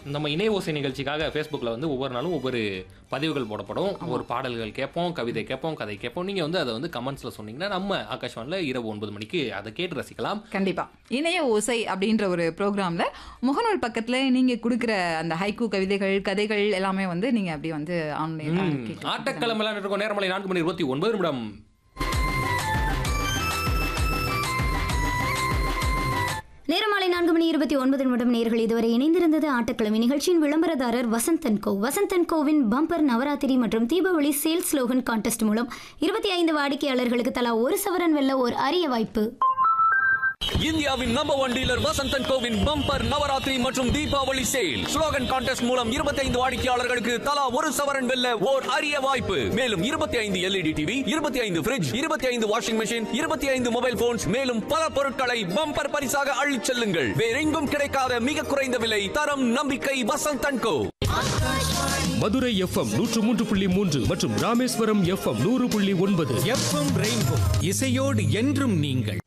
நம்ம இணைய ஓசை நிகழ்ச்சிக்காக ஃபேஸ்புக்கில் வந்து ஒவ்வொரு நாளும் ஒவ்வொரு பதிவுகள் போடப்படும் ஒவ்வொரு பாடல்கள் கேட்போம் கவிதை கேட்போம் கதை கேட்போம் நீங்கள் வந்து அதை வந்து கமெண்ட்ஸில் சொன்னீங்கன்னா நம்ம ஆகாஷ்வாணியில் இரவு ஒன்பது மணிக்கு அதை கேட்டு ரசிக்கலாம் கண்டிப்பா இணைய ஓசை அப்படின்ற ஒரு ப்ரோக்ராம்ல முகநூல் பக்கத்துல நீங்க கொடுக்குற அந்த ஹைக்கூ கவிதைகள் கதைகள் எல்லாமே வந்து நீங்க அப்படி வந்து ஆன்லைன் ஆட்டக்களம் விளையாண்டு இருக்கோம் நேரமலை நான்கு மணி இருபத்தி ஒன்பது நிமிடம் நேரமாலை நான்கு மணி இருபத்தி ஒன்பது நிமிடம் நேர்கள் இதுவரை இணைந்திருந்தது ஆட்டக்கிழமை நிகழ்ச்சியின் விளம்பரதாரர் வசந்தன் கோ வசந்தன் கோவின் பம்பர் நவராத்திரி மற்றும் தீபாவளி சேல்ஸ் ஸ்லோகன் கான்டெஸ்ட் மூலம் இருபத்தி ஐந்து வாடிக்கையாளர்களுக்கு தலா ஒரு சவரன் வெல்ல ஒரு அரிய வாய்ப்பு இந்தியாவின் நம்பர் ஒன் டீலர் வசந்தன் கோவின் பம்பர் நவராத்திரி மற்றும் தீபாவளி சேல் ஸ்லோகன் கான்டெஸ்ட் மூலம் 25 வாடிக்கையாளர்களுக்கு தலா ஒரு சவரன் வெல்ல ஓர் அரிய வாய்ப்பு மேலும் 25 ஐந்து எல்இடி டிவி இருபத்தி ஐந்து பிரிட்ஜ் இருபத்தி ஐந்து வாஷிங் மெஷின் இருபத்தி ஐந்து மொபைல் போன்ஸ் மேலும் பல பொருட்களை பம்பர் பரிசாக அள்ளிச் செல்லுங்கள் வேறெங்கும் கிடைக்காத மிக குறைந்த விலை தரம் நம்பிக்கை வசந்தன் கோ மதுரை எஃப்எம் நூற்று மூன்று புள்ளி மூன்று மற்றும் ராமேஸ்வரம் எஃப்எம் நூறு புள்ளி ஒன்பது எஃப்எம் ரெயின்போ இசையோடு என்றும் நீங்கள்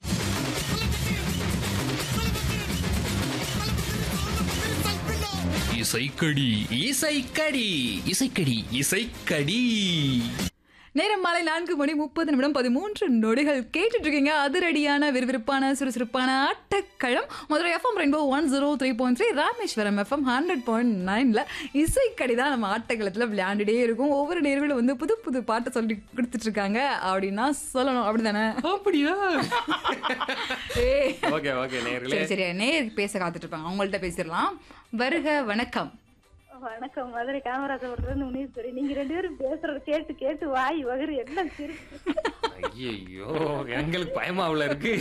இசைக்கடி இசைக்கடி இசைக்கடி இசைக்கடி நேரம் மாலை நான்கு மணி முப்பது நிமிடம் பதிமூன்று நொடிகள் கேட்டுட்டு இருக்கீங்க அதிரடியான விறுவிறுப்பான சுறுசுறுப்பான ஆட்டக்களம் Madurai FM rainbow one zero three point three Rameswaram FM hundred point நைன்ல இசைக்கடி தான் நம்ம ஆட்டக்களத்தில் விளையாண்டுட்டே இருக்கும் ஒவ்வொரு நேர்களும் வந்து புது புது பாட்டை சொல்லி கொடுத்துட்டு இருக்காங்க அப்படின்னா சொல்லணும் அப்படிதானே அப்படியா ஏய். ஓகே ஓகே நேர்களே சரி சரி நேர் பேச காத்துட்டு இருப்பாங்க அவங்கள்ட்ட பேசிடலாம் வருக வணக்கம் வணக்கம் மதுரை காமராஜபுரத்துல இருந்து முனீஸ்வரி நீங்க ரெண்டு பேரும் பேசுறது கேட்டு கேட்டு வாய் வகுறு எல்லாம் சிரிப்பு ஐயோ எங்களுக்கு பயமாவுல இருக்கு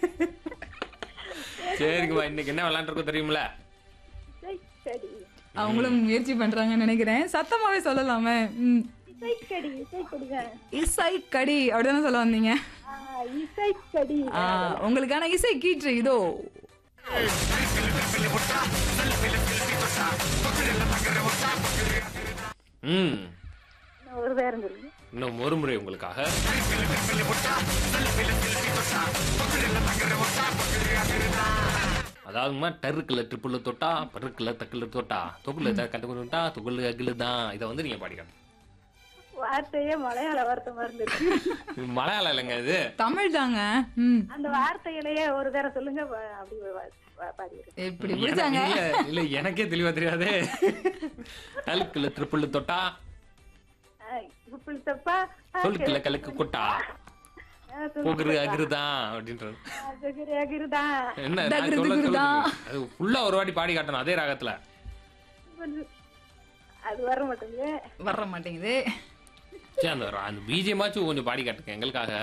சரிங்கம்மா இன்னைக்கு என்ன விளையாண்டுருக்கோம் தெரியுமில இசை கடி அவங்களும் முயற்சி பண்றாங்கன்னு நினைக்கிறேன் சத்தமாவே சொல்லலாமே ம். இசைக்கடி இசைக்கடிதான் இசை கடி அப்படிதானே சொல்ல வந்தீங்க ஆ, இசைக்கடி ஆ, உங்களுக்கான இசை கீற்று இதோ ம் இன்னும் ஒரு பேரம் சொல்லுங்க இன்னும் ஒரு முறை உங்களுக்காக அதாவதுமா டருக்குல ட்ரிப்புல தொட்டா பருக்குல தக்குல தொட்டா தொக்குல கட்டு தொட்டா தொகுல அகிலு தான் இதை வந்து நீங்க பாடிக்கணும் வார்த்தையே மலையாள வார்த்தை மாதிரி இருக்கு இது மலையாளம் இல்லைங்க இது தமிழ் தாங்க ம் அந்த வார்த்தையிலேயே ஒரு தடவை சொல்லுங்க வ- அப்படி வ- வ- பாடிடுறேன் எப்படி பிடிச்சாங்க இல்ல இல்ல எனக்கே தெளிவா தெரியாதே டலுக்குல ட்ரிப்புல தொட்டா ஆ, இப்படி தப்பா ஆ, சொல்லுக்குல கலக்கு கொட்டா ஆ, சொல்லு. போகுரு அகிருதான் அப்படின்றது ஆ, சரி, அகிருதான். என்ன நான் டகுரு சொல்ல துகுருதான். சொல்லுங்க. அது ஃபுல்லா ஒரு வாட்டி பாடி காட்டணும் அதே ராகத்துல கொஞ்சம் அது வர மாட்டேங்குது வர மாட்டேங்குது சரி அந்த அந்த பிஜிஎமாச்சும் கொஞ்சம் பாடி காட்டுங்க எங்களுக்காக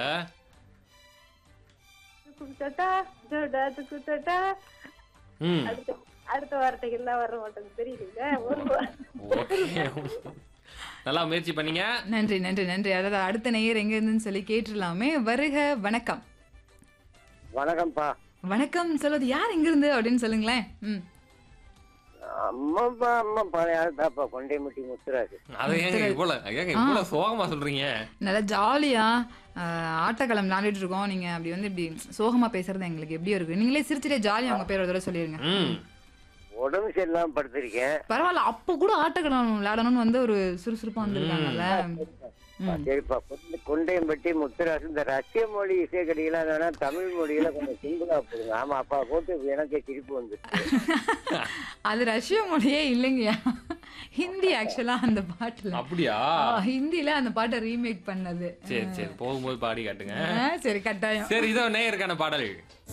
துக்கு தொட்டா ஜோடா துக்கு தொட்டா ம் அடுத்த அடுத்த வார்த்தைகள்லாம் வர மாட்டேங்குது தெரியுதுங்க ஒரு வா- ஓகே நல்லா முயற்சி பண்ணீங்க நன்றி நன்றி நன்றி அதாவது அடுத்த நேயர் எங்க இருந்துன்னு சொல்லி கேட்டுடலாமே வருக வணக்கம் வணக்கம்ப்பா வணக்கம் சொல்வது யார் எங்க இருந்து அப்படின்னு சொல்லுங்களேன் ம் அம்மாப்பா அம்மா பழைய ஆள்தாப்பா கொண்டை முட்டி முத்துறாரு அதை ஏங்க இவ்வளோ ஏங்க இவ்வளோ சோகமா சொல்றீங்க நல்லா ஜாலியா ஆஹ், ஆட்டக்களம் விளையாடிட்டு இருக்கோம் நீங்க அப்படி வந்து இப்படி சோகமா பேசுறது எங்களுக்கு எப்படியோ இருக்கு நீங்களே சிரிச்சிட்டே ஜாலியா உங்க பேர் ஒரு தடவை சொல்லிருங்க ம் உடம்பு சரியில்லாம படுத்திருக்கேன் பரவாயில்ல அப்ப கூட ஆட்டக்களம் விளையாடணும்னு வந்து ஒரு சுறுசுறுப்பா வந்திருக்காங்கல்ல ம். சரிப்பா கொண்டை- கொண்டையம்பட்டி முத்துராசு இந்த ரஷ்ய மொழி இசைக்கடியெல்லாம் வேணா தமிழ் மொழியில கொஞ்சம் சிம்பிளா போடுங்க ஆமா அப்பா போட்டு எனக்கு சிரிப்பு வந்து அது ரஷ்ய மொழியே இல்லைங்கய்யா ஹிந்தி ஆக்சுவலா அந்த பாட்டுல அப்படியா ஆ, ஹிந்தில அந்த பாட்டை ரீமேக் பண்ணது சரி சரி போகும்போது பாடி காட்டுங்க ஆ, சரி கட்டாயம் சரி இதோ நேயருக்கான பாடல்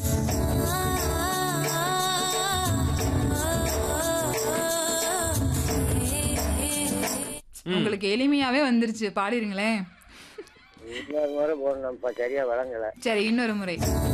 உங்களுக்கு எளிமையாவே வந்துருச்சு பாடிருங்களேன் இன்னொரு முறை போடணும்ப்பா சரியா வழங்கல சரி இன்னொரு முறை